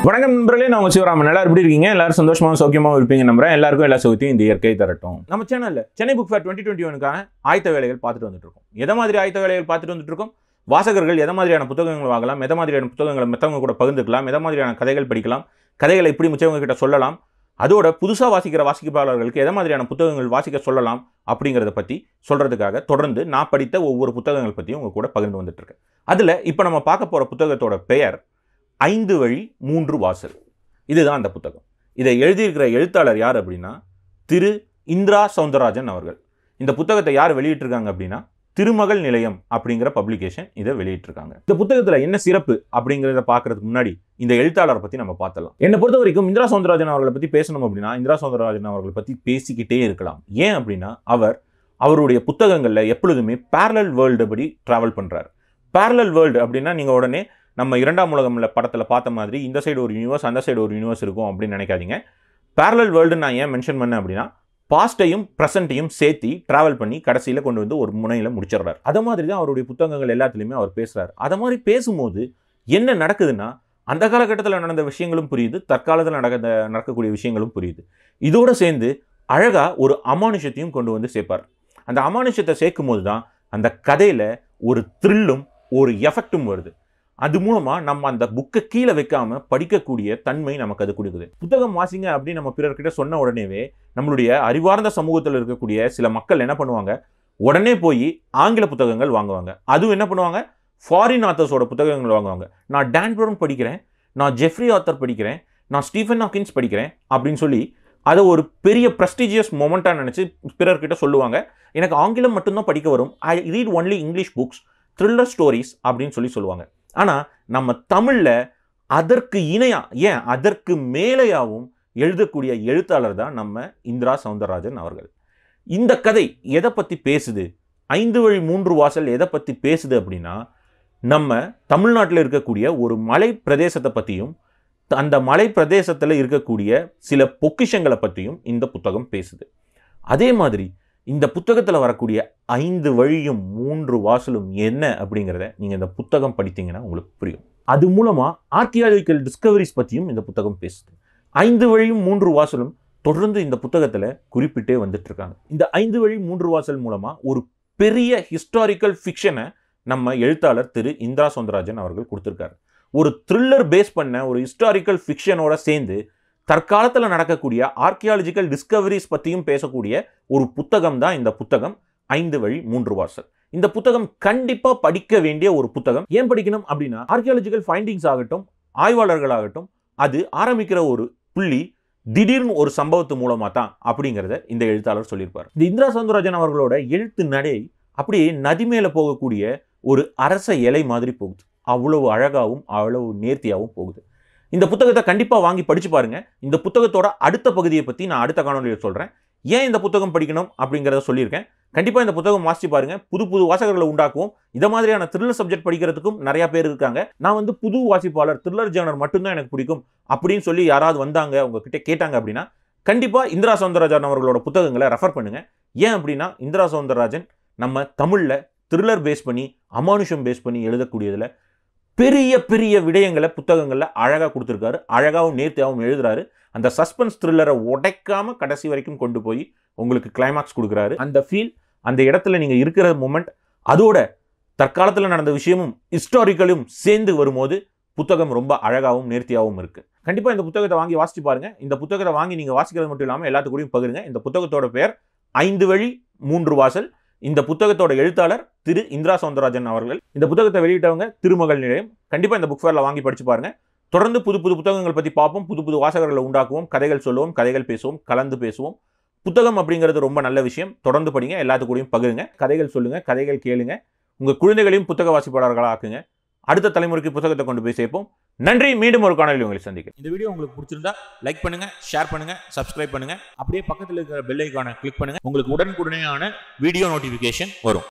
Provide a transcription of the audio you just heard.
வணக்கம் நண்பர்களே நான் உங்க சிவராமன் எல்லாரும் எப்படி இருக்கீங்க எல்லாரும் சந்தோஷமாவும் சௌக்கியமாவும் இருப்பீங்க நம்புறேன் எல்லாருக்கும் எல்லா சௌகத்தையும் இந்த இயற்கை தரட்டும் நம்ம சேனல்ல Chennai book fair twenty twenty ஒனுக்கான ஆயத்த வேலைகள் பார்த்துட்டு வந்துட்டு இருக்கோம் எதை மாதிரி ஆயத்த வேலைகள் பார்த்துட்டு வந்துட்டு இருக்கோம் வாசகர்கள் எதை மாதிரியான புத்தகங்கள் வாங்கலாம் எதை மாதிரியான புத்தகங்களை மற்றவங்க கூட பகிர்ந்துக்கலாம் எதை மாதிரியான கதைகள் படிக்கலாம் கதைகளை இப்படி மிச்சவங்க கிட்ட சொல்லலாம் அதோட புதுசாக வாசிக்கிற வாசிப்பாளர்களுக்கு எதை மாதிரியான புத்தகங்கள் வாசிக்க சொல்லலாம் அப்படிங்கிறத பற்றி சொல்கிறதுக்காக தொடர்ந்து நான் படித்த ஒவ்வொரு புத்தகங்கள் பற்றியும் உங்க கூட பகிர்ந்து வந்துட்டு இருக்கேன் அதில் இப்போ நம்ம பார்க்க போகிற புத்தகத்தோட பெயர் ஐந்து வழி மூன்று வாசல் இதுதான் அந்த புத்தகம் இதை எழுதியிருக்கிற எழுத்தாளர் யார் அப்படின்னா திரு இந்திரா சவுந்தரராஜன் அவர்கள் இந்த புத்தகத்தை யார் வெளியிட்டிருக்காங்க அப்படின்னா திருமகள் நிலையம் அப்படிங்கிற பப்ளிகேஷன் இதை வெளியிட்டிருக்காங்க இந்த புத்தகத்தில் என்ன சிறப்பு அப்படிங்கிறத பார்க்கறதுக்கு முன்னாடி இந்த எழுத்தாளரை பற்றி நம்ம பார்த்தலாம் என்னை பொறுத்த வரைக்கும் இந்திரா சவுந்தரராஜன் அவர்களை பற்றி பேசணும் அப்படின்னா இந்திரா சவுந்தரராஜன் அவர்களை பற்றி பேசிக்கிட்டே இருக்கலாம் ஏன் அப்படின்னா அவர் அவருடைய புத்தகங்களில் எப்பொழுதுமே பேரலல் வேர்ல்டு படி ட்ராவல் பண்ணுறாரு பேரலல் வேர்ல்டு அப்படின்னா நீங்கள் உடனே நம்ம இரண்டாம் உலகம்ல படத்தில் பார்த்த மாதிரி இந்த சைடு ஒரு யூனிவர்ஸ் அந்த சைடு ஒரு யூனிவர்ஸ் இருக்கும் அப்படின்னு நினைக்காதீங்க பேரலல் வேர்ல்டு நான் ஏன் மென்ஷன் பண்ணேன் அப்படின்னா பாஸ்ட்டையும் ப்ரெசண்ட்டையும் சேர்த்தி ட்ராவல் பண்ணி கடைசியில் கொண்டு வந்து ஒரு முனையில் முடிச்சிடுறாரு அதை மாதிரி தான் அவருடைய புத்தகங்கள் எல்லாத்துலேயுமே அவர் பேசுகிறார் அதை மாதிரி பேசும்போது என்ன நடக்குதுன்னா அந்த காலகட்டத்தில் நடந்த விஷயங்களும் புரியுது தற்காலத்தில் நடந்த நடக்கக்கூடிய விஷயங்களும் புரியுது இதோடு சேர்ந்து அழகாக ஒரு அமானுஷத்தையும் கொண்டு வந்து சேர்ப்பார் அந்த அமானுஷத்தை சேர்க்கும் போது தான் அந்த கதையில் ஒரு த்ரில்லும் ஒரு எஃபெக்டும் வருது அது மூலமாக நம்ம அந்த புக்கை கீழே வைக்காம படிக்கக்கூடிய தன்மை நமக்கு அது கொடுக்குது புத்தகம் வாசிங்க அப்படின்னு நம்ம பிறர்கிட்ட சொன்ன உடனேவே நம்மளுடைய அறிவார்ந்த சமூகத்தில் இருக்கக்கூடிய சில மக்கள் என்ன பண்ணுவாங்க உடனே போய் ஆங்கில புத்தகங்கள் வாங்குவாங்க அதுவும் என்ன பண்ணுவாங்க ஃபாரின் ஆத்தர்ஸோட புத்தகங்கள் வாங்குவாங்க நான் டான் ப்ரௌன் படிக்கிறேன் நான் ஜெஃப்ரி ஆத்தர் படிக்கிறேன் நான் ஸ்டீஃபன் ஹாக்கின்ஸ் படிக்கிறேன் அப்படின்னு சொல்லி அதை ஒரு பெரிய ப்ரெஸ்டீஜியஸ் மொமெண்ட்டாக நினச்சி பிறர்கிட்ட சொல்லுவாங்க எனக்கு ஆங்கிலம் மட்டும்தான் படிக்க வரும் I read only English books thriller stories அப்படின்னு சொல்லி சொல்லுவாங்க ஆனால் நம்ம தமிழில் அதற்கு இணையா ஏன் அதற்கு மேலேயாவும் எழுதக்கூடிய எழுத்தாளர் தான் நம்ம இந்திரா சவுந்தரராஜன் அவர்கள் இந்த கதை எதை பற்றி பேசுது ஐந்து வழி மூன்று வாசல் எதை பற்றி பேசுது அப்படின்னா நம்ம தமிழ்நாட்டில் இருக்கக்கூடிய ஒரு மலை பிரதேசத்தை பற்றியும் அந்த மலை பிரதேசத்தில் இருக்கக்கூடிய சில பொக்கிஷங்களை பற்றியும் இந்த புத்தகம் பேசுது அதே மாதிரி இந்த புத்தகத்தில் வரக்கூடிய ஐந்து வழியும் மூன்று வாசலும் என்ன அப்படிங்கிறத நீங்கள் இந்த புத்தகம் படித்தீங்கன்னா உங்களுக்கு புரியும் அது மூலமாக ஆர்கியாலஜிக்கல் டிஸ்கவரிஸ் பற்றியும் இந்த புத்தகம் பேசுது ஐந்து வழியும் மூன்று வாசலும் தொடர்ந்து இந்த புத்தகத்தில் குறிப்பிட்டே வந்துட்டு இருக்காங்க இந்த ஐந்து வழி மூன்று வாசல் மூலமாக ஒரு பெரிய ஹிஸ்டாரிக்கல் ஃபிக்ஷனை நம்ம எழுத்தாளர் திரு இந்திரா சௌந்தரராஜன் அவர்கள் கொடுத்துருக்காரு ஒரு த்ரில்லர் பேஸ் பண்ண ஒரு ஹிஸ்டாரிக்கல் ஃபிக்ஷனோட சேர்ந்து தற்காலத்தில் நடக்கக்கூடிய ஆர்கியாலஜிக்கல் டிஸ்கவரிஸ் பற்றியும் பேசக்கூடிய ஒரு புத்தகம் தான் இந்த புத்தகம் ஐந்து வழி மூன்று வாசல் இந்த புத்தகம் கண்டிப்பாக படிக்க வேண்டிய ஒரு புத்தகம் ஏன் படிக்கணும் அப்படின்னா ஆர்கியாலஜிக்கல் ஃபைண்டிங்ஸ் ஆகட்டும் ஆய்வாளர்களாகட்டும் அது ஆரம்பிக்கிற ஒரு புள்ளி திடீர்னு ஒரு சம்பவத்து மூலமாக தான் அப்படிங்கிறத இந்த எழுத்தாளர் சொல்லியிருப்பார் இந்த இந்திரா சவுந்தரராஜன் அவர்களோட எழுத்து நடை அப்படியே நதி மேலே போகக்கூடிய ஒரு அரச இலை மாதிரி போகுது அவ்வளவு அழகாகவும் அவ்வளவு நேர்த்தியாகவும் போகுது இந்த புத்தகத்தை கண்டிப்பாக வாங்கி படிச்சு பாருங்க இந்த புத்தகத்தோட அடுத்த பகுதியை பற்றி நான் அடுத்த காணொலியில் சொல்கிறேன் ஏன் இந்த புத்தகம் படிக்கணும் அப்படிங்கிறத சொல்லியிருக்கேன் கண்டிப்பாக இந்த புத்தகம் வாசிச்சு பாருங்க புது புது வாசகர்களை உண்டாக்குவோம் இதை மாதிரியான த்ரில்லர் சப்ஜெக்ட் படிக்கிறதுக்கும் நிறைய பேர் இருக்காங்க நான் வந்து புது வாசிப்பாளர் த்ரில்லர் ஜேர்னர் மட்டும்தான் எனக்கு பிடிக்கும் அப்படின்னு சொல்லி யாராவது வந்தாங்க உங்ககிட்ட கேட்டாங்க அப்படின்னா கண்டிப்பாக இந்திரா சவுந்தரராஜன் அவர்களோட புத்தகங்களை ரெஃபர் பண்ணுங்க ஏன் அப்படின்னா இந்திரா சவுந்தரராஜன் நம்ம தமிழில் த்ரில்லர் பேஸ் பண்ணி அமானுஷம் பேஸ் பண்ணி எழுதக்கூடியதில் பெரிய பெரிய விடயங்களை புத்தகங்களில் அழகாக கொடுத்துருக்காரு அழகாகவும் நேர்த்தியாகவும் எழுதுறாரு அந்த சஸ்பென்ஸ் த்ரில்லரை உடைக்காம கடைசி வரைக்கும் கொண்டு போய் உங்களுக்கு கிளைமாக்ஸ் கொடுக்குறாரு அந்த ஃபீல் அந்த இடத்துல நீங்கள் இருக்கிற மூமெண்ட் அதோட தற்காலத்தில் நடந்த விஷயமும் ஹிஸ்டாரிக்கலும் சேர்ந்து வரும்போது புத்தகம் ரொம்ப அழகாகவும் நேர்த்தியாகவும் இருக்கு கண்டிப்பாக இந்த புத்தகத்தை வாங்கி வாசிச்சு பாருங்க இந்த புத்தகத்தை வாங்கி நீங்கள் வாசிக்கிறது மட்டும் இல்லாமல் எல்லாத்துக்கூடயும் பகிருங்க இந்த புத்தகத்தோட பெயர் ஐந்து வழி மூன்று வாசல் இந்த புத்தகத்தோட எழுத்தாளர் திரு இந்திரா சவுந்தரராஜன் அவர்கள் இந்த புத்தகத்தை வெளியிட்டவங்க திருமகள் நிலையம் கண்டிப்பாக இந்த புக் ஃபேரில் வாங்கி படிச்சு பாருங்க தொடர்ந்து புது புது புத்தகங்கள் பற்றி பார்ப்போம் புது புது வாசகர்களை உண்டாக்குவோம் கதைகள் சொல்லுவோம் கதைகள் பேசுவோம் கலந்து பேசுவோம் புத்தகம் அப்படிங்கிறது ரொம்ப நல்ல விஷயம் தொடர்ந்து படிங்க எல்லாத்துக்கூடயும் பகிருங்க கதைகள் சொல்லுங்க கதைகள் கேளுங்க உங்கள் குழந்தைகளையும் புத்தக வாசிப்பாளர்களாக ஆக்குங்க அடுத்த தலைமுறைக்கு புத்தகத்தை கொண்டு போய் சேர்ப்போம் நன்றி மீண்டும் ஒரு காணொலி உங்களை சந்திக்கிறேன் இந்த வீடியோ உங்களுக்கு பிடிச்சிருந்தா லைக் பண்ணுங்க ஷேர் பண்ணுங்க சப்ஸ்கிரைப் பண்ணுங்க அப்படியே பக்கத்தில் இருக்கிற பெல் ஐக்கானை கிளிக் பண்ணுங்க உங்களுக்கு உடனுக்குடனேயான வீடியோ நோட்டிஃபிகேஷன் வரும்